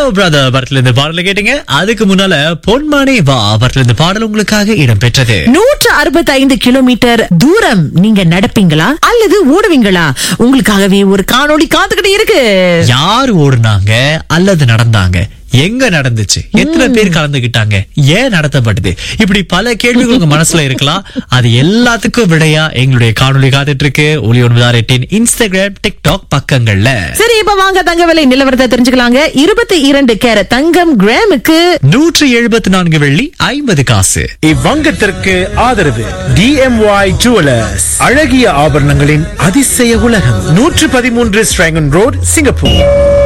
brother படத்துல இருந்து பாடல கேட்டீங்க அதுக்கு முன்னால பொன்மானே வா படத்துல இருந்து பாடல் உங்களுக்காக இடம் பெற்றது நூற்று அறுபத்தி ஐந்து கிலோமீட்டர் தூரம் நீங்க நடப்பீங்களா அல்லது ஓடுவீங்களா உங்களுக்காகவே ஒரு காணொளி காத்துக்கிட்டு இருக்கு யார் ஓடுனாங்க அல்லது நடந்தாங்க எங்க நடந்துச்சு எத்தனை பேர் கலந்துகிட்டாங்க ஏன் நடத்தப்பட்டது இப்படி பல கேள்விகள் உங்க மனசுல இருக்கலாம் அது எல்லாத்துக்கும் விடையா எங்களுடைய காணொளி காத்துட்டு இருக்கு ஒலி ஒன்பதாறு எட்டின் இன்ஸ்டாகிராம் டிக்டாக் பக்கங்கள்ல சரி இப்ப வாங்க தங்க விலை நிலவரத்தை தெரிஞ்சுக்கலாங்க இருபத்தி இரண்டு கேரட் தங்கம் கிராமுக்கு நூற்றி எழுபத்தி நான்கு வெள்ளி ஐம்பது காசு இவ்வங்கத்திற்கு ஆதரவு டிஎம்ஒய் ஜுவலர்ஸ் அழகிய ஆபரணங்களின் அதிசய உலகம் நூற்று பதிமூன்று ஸ்ட்ராங்கன் ரோட் சிங்கப்பூர்